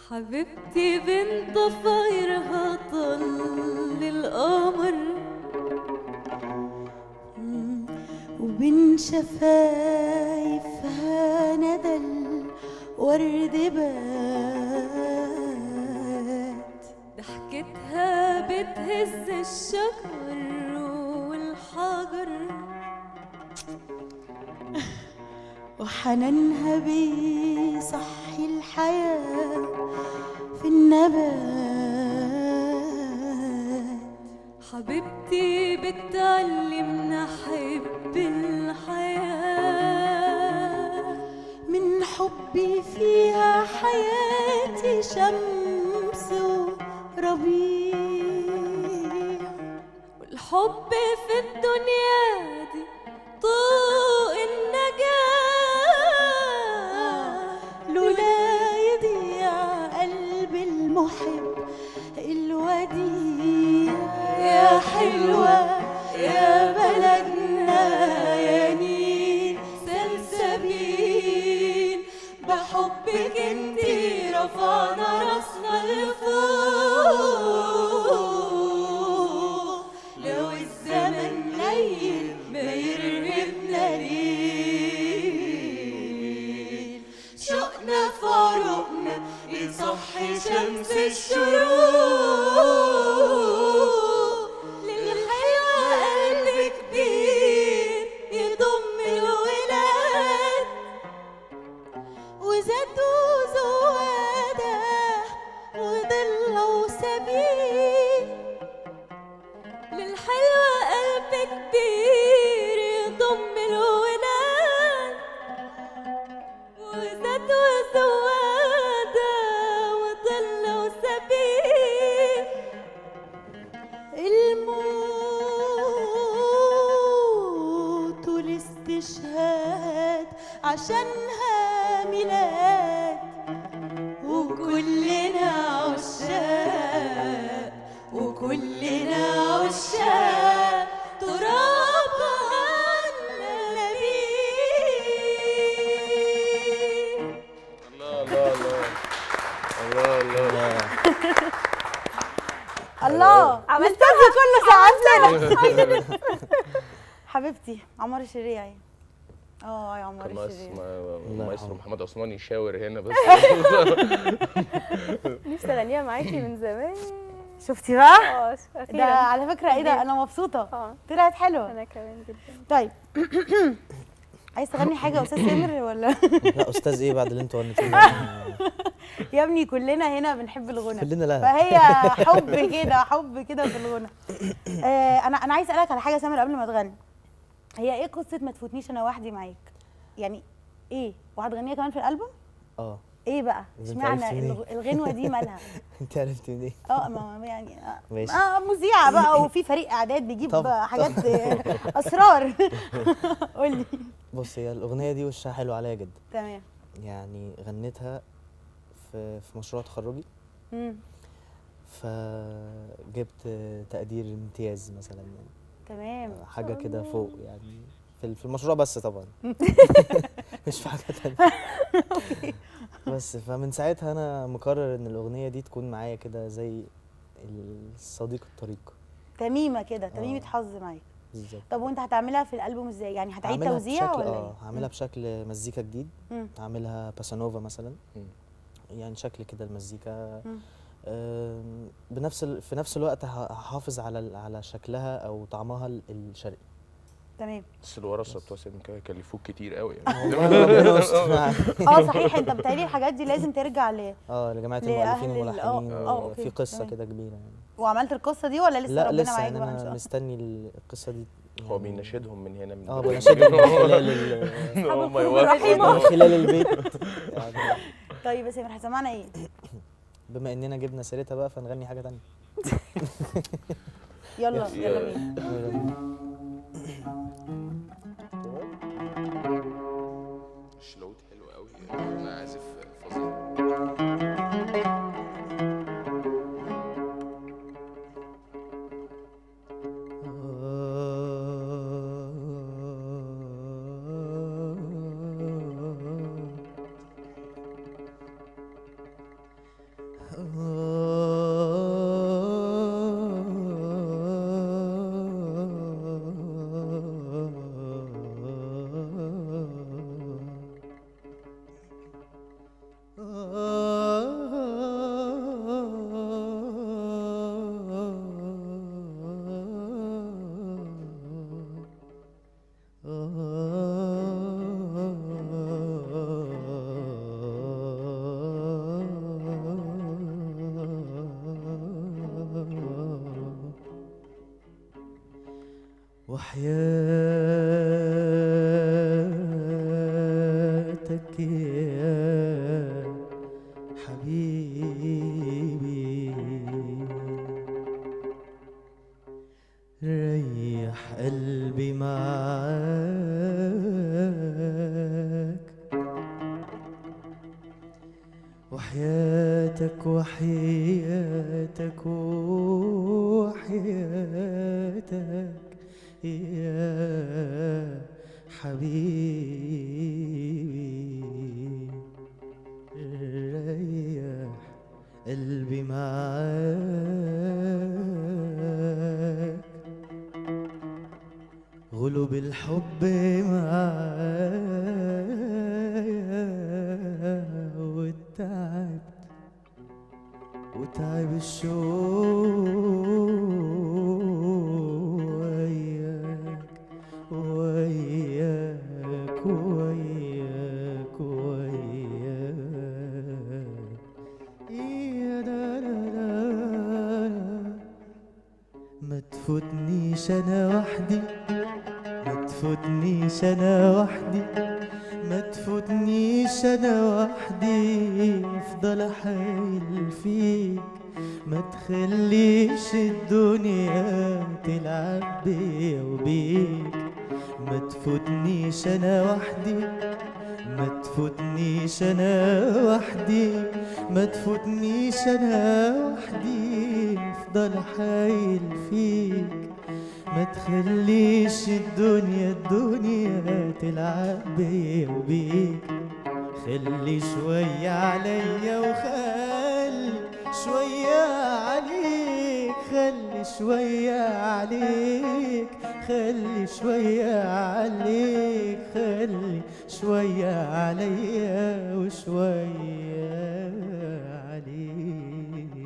حبيبتي بنت ضفايرها طل القمر مم. وبين شفايفها ندى الورد بات ضحكتها بتهز الشجر والحجر وحنانها بيصحي الحياة في النبات حبيبتي بتعلمنا حب الحياة من حبي فيها حياتي شمس وربيع والحب في الدنيا دي طوق النجاة لولا يضيع قلب المحب الوديع يا حلوة يا بلدنا يا نيل سلسبيل بحبك انتي رفعنا راسنا لفوق لو الزمن ليل ما يرهبنا ليل شوقنا في عروقنا يصحي شمس الشروق للحلوة قلب كبير يضم الولاد وزاد وزوادة وضلة وسبيل للحلوة قلب كبير يضم الولاد وزاد وزوادة وضل وسبيل الموت والاستشهاد عشانها ميلاد وكلنا عشاق وكلنا عشاق ترابها النبي الله الله الله الله الله الله الاستوديو كله ساعات لنا حبيبتي عمار الشريعي اه يا عمار كان ناقص الشريعي ما- الله مايسترو يرحمه. محمد عثمان يشاور هنا بس نفسي اغنيها معاكي من زمان شفتي بقى اه ده اخيرا على فكره ايه ده انا مبسوطه اه طلعت حلوه انا كمان جدا طيب عايز تغني حاجه يا استاذ سامر ولا لا استاذ ايه بعد اللي انتوا غنيتوه يا ابني كلنا هنا بنحب الغنى كلنا لا فهي حب كده حب كده في الغنى آه انا انا عايز اسالك على حاجه يا سامر قبل ما تغني هي ايه قصه ما تفوتنيش انا وحدي معاك يعني ايه وهتغنيها كمان في الالبوم اه ايه بقى إذا أنت اشمعنى عرفتي منين؟ الغ- الغنوه دي مالها انت عرفت منين اه ما ما يعني آه. ماشي. اه مذيعه بقى وفي فريق اعداد بيجيب طبعا. حاجات آه، اسرار قولي بص هي الاغنيه دي وشها حلو عليا جدا تمام يعني غنيتها في في مشروع تخرجي مم. فجبت تقدير امتياز مثلا يعني تمام حاجه كده فوق يعني في في المشروع بس طبعا مش في حاجه تانية بس فمن ساعتها انا مقرر ان الاغنيه دي تكون معايا كده زي الصديق الطريق تميمه كده تميمه آه. حظ معاك بالظبط طب وانت هتعملها في الالبوم ازاي يعني هتعيد هعملها توزيع بشكل ولا اه ايه هعملها بشكل مزيكا جديد مم. هعملها باسانوفا مثلا مم. يعني شكل كده المزيكا مم. آم، بنفس ال... في نفس الوقت ه- هحافظ على ال- على شكلها او طعمها ال- الشرقي تمام بس الورثه بتوع سيدنا كده كلفوك كتير قوي يعني والله ربنا يستر معاك. اه صحيح انت بتهيألي الحاجات دي لازم ترجع ل اه لجماعه لأهل المؤلفين ال- آه، والملحنين آه، و- أوكي، في قصه تمام. كده كبيره يعني وعملت القصه دي ولا لسه لا ربنا لسه معاك يعني بقى ان شاء انا الله مستني ال- القصه دي هو يعني بيناشدهم من هنا من اه البيت. بنشدهم من خلال ال- إن هم القلوب يوافقوا. الرحيمة. من خلال البيت يعني طيب يا سامر هتسمعنا ايه بما اننا جبنا سيرتها بقى فنغني حاجه تانية يلا يا- يلا بينا الشلاوت حلو قوي انا عازف فظيع وحياتك يا حبيبي ريح قلبي معاك وحياتك وحياتك وحياتك يا حبيبي ريح قلبي معاك غلب الحب معايا والتعب وتعب الشوق وياك وياك وياك وياك يا لا لا لا لا ما تفوتنيش انا وحدي ما تفوتنيش انا وحدي ما تفوتنيش انا وحدي افضل احايل فيك ما تخليش الدنيا تلعب بيا وبيك ما تفوتنيش انا وحدي ما تفوتنيش انا وحدي ما تفوتنيش انا وحدي افضل حايل فيك ما تخليش الدنيا الدنيا تلعب بيا وبيك خلي شوية عليا وخلي شوية عليك خلي شوية عليك خلي شوية عليك خلي شوية عليا وشوية عليك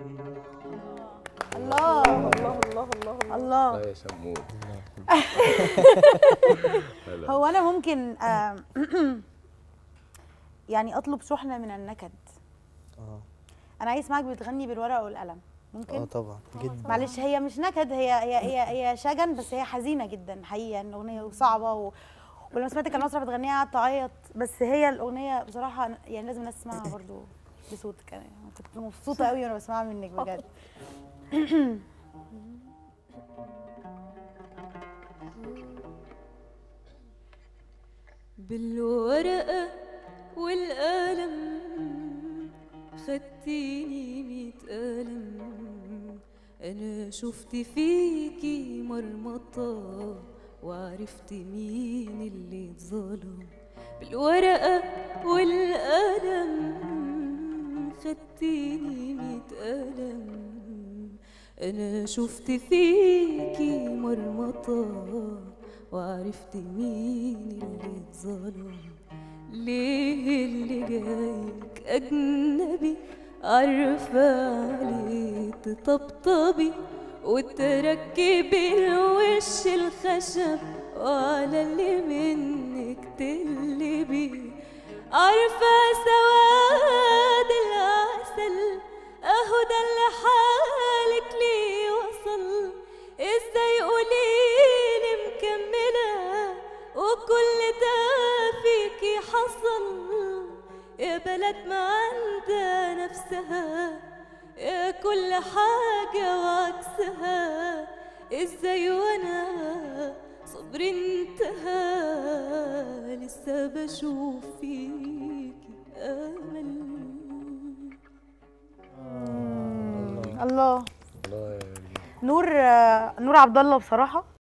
الله الله الله الله الله الله لا يا سمود لا. هو انا ممكن آم، يعني اطلب شحنه من النكد اه انا عايز اسمعك بتغني بالورقه والقلم اه ممكن طبعا جدا معلش هي مش نكد هي هي هي, هي شجن بس هي حزينه جدا حقيقه إن الاغنيه صعبه و... ولما سمعتك المسرح بتغنيها قعدت اعيط بس هي الاغنيه بصراحه يعني لازم الناس تسمعها برضو بصوتك يعني كنت مبسوطه قوي وانا بسمعها منك بجد بالورقة والقلم خدتيني ميت قلم أنا شفت فيكي مرمطة وعرفت مين اللي اتظلم بالورقة والقلم خدتيني ميت قلم أنا شفت فيكي مرمطة وعرفت مين اللي اتظلم ليه اللي جايك أجنبي عارفة عليه تطبطبي وتركبي الوش الخشب وعلى اللي منك تقلبي عارفة سواد العسل اهو ده اللي حالك ليه وصل ازاي قوليلي مكملة وكل ده فيكي حصل يا بلد ما عندها نفسها يا كل حاجة وعكسها ازاي وانا صبري انتهى لسه بشوف فيكي امل الله الله يا نور آه، نور عبد الله بصراحه